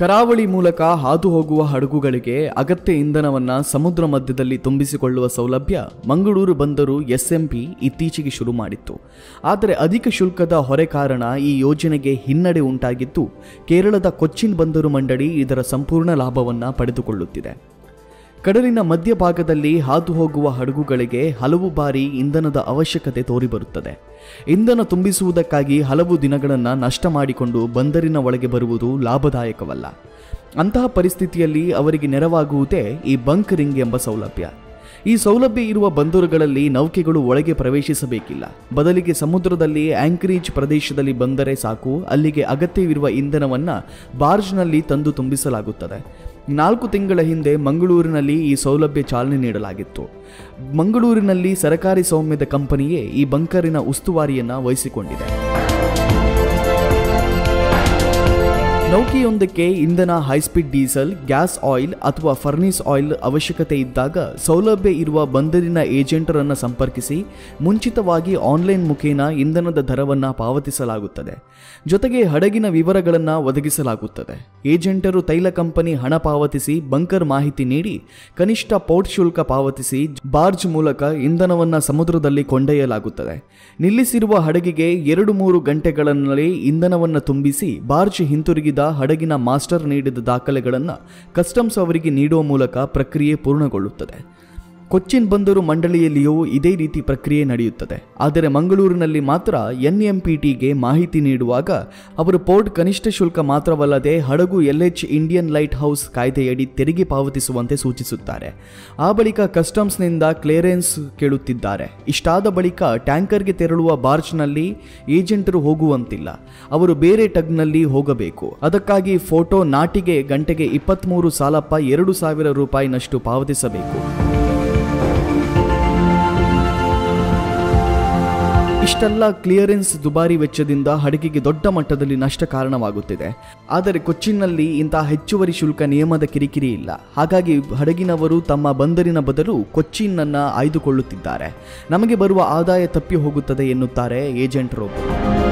ಕರಾವಳಿ ಮೂಲಕ ಹಾದು ಹೋಗುವ ಹಡಗುಗಳಿಗೆ ಅಗತ್ಯ ಇಂಧನವನ್ನ ಸಮುದ್ರ ಮಧ್ಯದಲ್ಲಿ ತುಂಬಿಸಿಕೊಳ್ಳುವ ಸೌಲಭ್ಯ ಮಂಗಳೂರು ಬಂದರು ಎಸ್ಎಂಪಿ ಇತ್ತೀಚೆಗೆ ಶುರು ಮಾಡಿತ್ತು ಆದರೆ ಅಧಿಕ ಶುಲ್ಕದ ಹೊರೆ ಕಾರಣ ಈ ಯೋಜನೆಗೆ ಹಿನ್ನಡೆ ಉಂಟಾಗಿದ್ದು ಕೇರಳದ ಕೊಚ್ಚಿನ್ ಬಂದರು ಮಂಡಳಿ ಇದರ ಸಂಪೂರ್ಣ ಲಾಭವನ್ನ ಪಡೆದುಕೊಳ್ಳುತ್ತಿದೆ ಕಡಲಿನ ಮಧ್ಯಭಾಗದಲ್ಲಿ ಹಾದು ಹೋಗುವ ಹಡಗುಗಳಿಗೆ ಹಲವು ಬಾರಿ ಇಂಧನದ ಅವಶ್ಯಕತೆ ತೋರಿಬರುತ್ತದೆ ಇಂಧನ ತುಂಬಿಸುವುದಕ್ಕಾಗಿ ಹಲವು ದಿನಗಳನ್ನು ನಷ್ಟ ಮಾಡಿಕೊಂಡು ಬಂದರಿನ ಒಳಗೆ ಬರುವುದು ಲಾಭದಾಯಕವಲ್ಲ ಅಂತಹ ಪರಿಸ್ಥಿತಿಯಲ್ಲಿ ಅವರಿಗೆ ನೆರವಾಗುವುದೇ ಈ ಬಂಕರಿಂಗ್ ಎಂಬ ಸೌಲಭ್ಯ ಈ ಸೌಲಭ್ಯ ಇರುವ ಬಂದರುಗಳಲ್ಲಿ ನೌಕೆಗಳು ಒಳಗೆ ಪ್ರವೇಶಿಸಬೇಕಿಲ್ಲ ಬದಲಿಗೆ ಸಮುದ್ರದಲ್ಲಿ ಆಂಕರೇಜ್ ಪ್ರದೇಶದಲ್ಲಿ ಬಂದರೆ ಸಾಕು ಅಲ್ಲಿಗೆ ಅಗತ್ಯವಿರುವ ಇಂಧನವನ್ನ ಬಾರ್ಜ್ನಲ್ಲಿ ತಂದು ತುಂಬಿಸಲಾಗುತ್ತದೆ ನಾಲ್ಕು ತಿಂಗಳ ಹಿಂದೆ ಮಂಗಳೂರಿನಲ್ಲಿ ಈ ಸೌಲಭ್ಯ ಚಾಲನೆ ನೀಡಲಾಗಿತ್ತು ಮಂಗಳೂರಿನಲ್ಲಿ ಸರಕಾರಿ ಸೌಮ್ಯದ ಕಂಪನಿಯೇ ಈ ಬಂಕರಿನ ಉಸ್ತುವಾರಿಯನ್ನ ವಹಿಸಿಕೊಂಡಿದೆ ನೌಕೆಯೊಂದಕ್ಕೆ ಇಂಧನ ಹೈಸ್ಪೀಡ್ ಡೀಸೆಲ್ ಗ್ಯಾಸ್ ಆಯಿಲ್ ಅಥವಾ ಫರ್ನಿಸ್ ಆಯಿಲ್ ಅವಶ್ಯಕತೆ ಇದ್ದಾಗ ಸೌಲಭ್ಯ ಇರುವ ಬಂದರಿನ ಏಜೆಂಟರನ್ನು ಸಂಪರ್ಕಿಸಿ ಮುಂಚಿತವಾಗಿ ಆನ್ಲೈನ್ ಮುಖೇನ ಇಂಧನದ ದರವನ್ನು ಪಾವತಿಸಲಾಗುತ್ತದೆ ಜೊತೆಗೆ ಹಡಗಿನ ವಿವರಗಳನ್ನು ಒದಗಿಸಲಾಗುತ್ತದೆ ಏಜೆಂಟರು ತೈಲ ಕಂಪನಿ ಹಣ ಪಾವತಿಸಿ ಬಂಕರ್ ಮಾಹಿತಿ ನೀಡಿ ಕನಿಷ್ಠ ಪೋರ್ಟ್ ಶುಲ್ಕ ಪಾವತಿಸಿ ಬಾರ್ಜ್ ಮೂಲಕ ಇಂಧನವನ್ನು ಸಮುದ್ರದಲ್ಲಿ ಕೊಂಡೊಯ್ಯಲಾಗುತ್ತದೆ ನಿಲ್ಲಿಸಿರುವ ಹಡಗಿಗೆ ಎರಡು ಮೂರು ಗಂಟೆಗಳಲ್ಲಿ ಇಂಧನವನ್ನು ತುಂಬಿಸಿ ಬಾರ್ಜ್ ಹಿಂತಿರುಗಿದ ಹಡಗಿನ ಮಾಸ್ಟರ್ ನೀಡಿದ ದಾಖಲೆಗಳನ್ನು ಕಸ್ಟಮ್ಸ್ ಅವರಿಗೆ ನೀಡುವ ಮೂಲಕ ಪ್ರಕ್ರಿಯೆ ಪೂರ್ಣಗೊಳ್ಳುತ್ತದೆ ಕೊಚ್ಚಿನ್ ಬಂದರು ಮಂಡಳಿಯಲ್ಲಿಯೂ ಇದೇ ರೀತಿ ಪ್ರಕ್ರಿಯೆ ನಡೆಯುತ್ತದೆ ಆದರೆ ಮಂಗಳೂರಿನಲ್ಲಿ ಮಾತ್ರ ಎನ್ಎಂಪಿಟಿಗೆ ಮಾಹಿತಿ ನೀಡುವಾಗ ಅವರು ಪೋರ್ಟ್ ಕನಿಷ್ಠ ಶುಲ್ಕ ಮಾತ್ರವಲ್ಲದೆ ಹಡಗು ಎಲ್ಎಚ್ ಇಂಡಿಯನ್ ಲೈಟ್ ಹೌಸ್ ಕಾಯ್ದೆಯಡಿ ತೆರಿಗೆ ಪಾವತಿಸುವಂತೆ ಸೂಚಿಸುತ್ತಾರೆ ಆ ಬಳಿಕ ಕಸ್ಟಮ್ಸ್ನಿಂದ ಕ್ಲಿಯರೆನ್ಸ್ ಕೇಳುತ್ತಿದ್ದಾರೆ ಇಷ್ಟಾದ ಬಳಿಕ ಟ್ಯಾಂಕರ್ಗೆ ತೆರಳುವ ಬಾರ್ಜ್ನಲ್ಲಿ ಏಜೆಂಟರು ಹೋಗುವಂತಿಲ್ಲ ಅವರು ಬೇರೆ ಟಗ್ನಲ್ಲಿ ಹೋಗಬೇಕು ಅದಕ್ಕಾಗಿ ಫೋಟೋ ನಾಟಿಗೆ ಗಂಟೆಗೆ ಇಪ್ಪತ್ತ್ಮೂರು ಸಾಲಪ್ಪ ಎರಡು ಸಾವಿರ ರೂಪಾಯಿನಷ್ಟು ಪಾವತಿಸಬೇಕು ಇಷ್ಟೆಲ್ಲ ಕ್ಲಿಯರೆನ್ಸ್ ದುಬಾರಿ ವೆಚ್ಚದಿಂದ ಹಡಗಿಗೆ ದೊಡ್ಡ ಮಟ್ಟದಲ್ಲಿ ನಷ್ಟ ಕಾರಣವಾಗುತ್ತಿದೆ ಆದರೆ ಕೊಚ್ಚಿನ್ನಲ್ಲಿ ಇಂತಹ ಹೆಚ್ಚುವರಿ ಶುಲ್ಕ ನಿಯಮದ ಕಿರಿಕಿರಿ ಇಲ್ಲ ಹಾಗಾಗಿ ಹಡಗಿನವರು ತಮ್ಮ ಬಂದರಿನ ಬದಲು ಕೊಚ್ಚಿನ್ನನ್ನು ಆಯ್ದುಕೊಳ್ಳುತ್ತಿದ್ದಾರೆ ನಮಗೆ ಬರುವ ಆದಾಯ ತಪ್ಪಿ ಹೋಗುತ್ತದೆ ಎನ್ನುತ್ತಾರೆ ಏಜೆಂಟರೊಬ್ಬರು